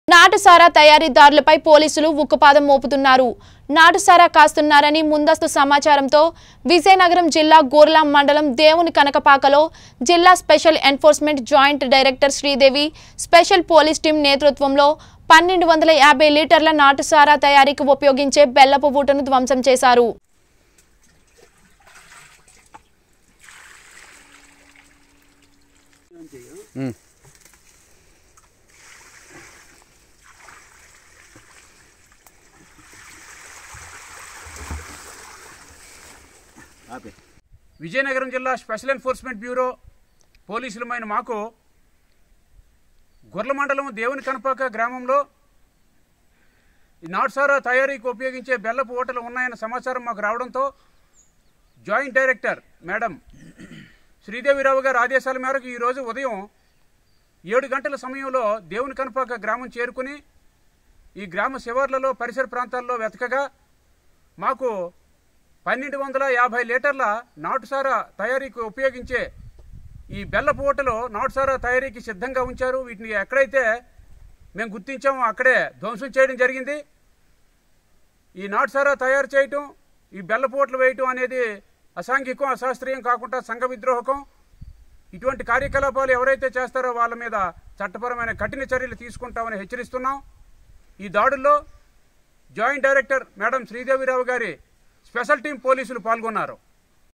నాటుసారా తయారీదారులపై పోలీసులు ఉక్కుపాదం మోపుతున్నారు నాటుసారా కాస్తున్నారని ముందస్తు సమాచారంతో విజయనగరం జిల్లా గోర్లాం మండలం దేవుని కనకపాకలో జిల్లా special enforcement joint director Sridevi special police team నేతృత్వంలో పన్నెండు వందల యాభై లీటర్ల నాటుసారా తయారీకి ఉపయోగించే బెల్లపు ఊటను ధ్వంసం చేశారు విజయనగరం జిల్లా స్పెషల్ ఎన్ఫోర్స్మెంట్ బ్యూరో పోలీసులమైన మాకు గొర్ల మండలం దేవుని కనపాక గ్రామంలో ఈ నాటుసారా తయారీకి ఉపయోగించే బెల్లపు ఓటలు ఉన్నాయన్న సమాచారం మాకు రావడంతో జాయింట్ డైరెక్టర్ మేడం శ్రీదేవిరావు గారి ఆదేశాల మేరకు ఈరోజు ఉదయం ఏడు గంటల సమయంలో దేవుని కనపాక గ్రామం చేరుకుని ఈ గ్రామ శివార్లలో పరిసర ప్రాంతాల్లో వెతకగా మాకు పన్నెండు వందల యాభై లీటర్ల నాటుసారా తయారీకి ఉపయోగించే ఈ బెల్లపు ఓటలు నాటుసారా తయారీకి సిద్ధంగా ఉంచారు వీటిని ఎక్కడైతే మేము గుర్తించామో అక్కడే ధ్వంసం చేయడం జరిగింది ఈ నాటుసారా తయారు చేయటం ఈ బెల్లపు ఓట్లు వేయటం అనేది అసాంఘికం అశాస్త్రీయం కాకుండా సంఘ విద్రోహకం ఇటువంటి కార్యకలాపాలు ఎవరైతే చేస్తారో వాళ్ళ మీద చట్టపరమైన కఠిన చర్యలు తీసుకుంటామని హెచ్చరిస్తున్నాం ఈ దాడుల్లో జాయింట్ డైరెక్టర్ మేడం శ్రీదేవిరావు గారి స్పెషల్ టీం పోలీసులు పాల్గొన్నారు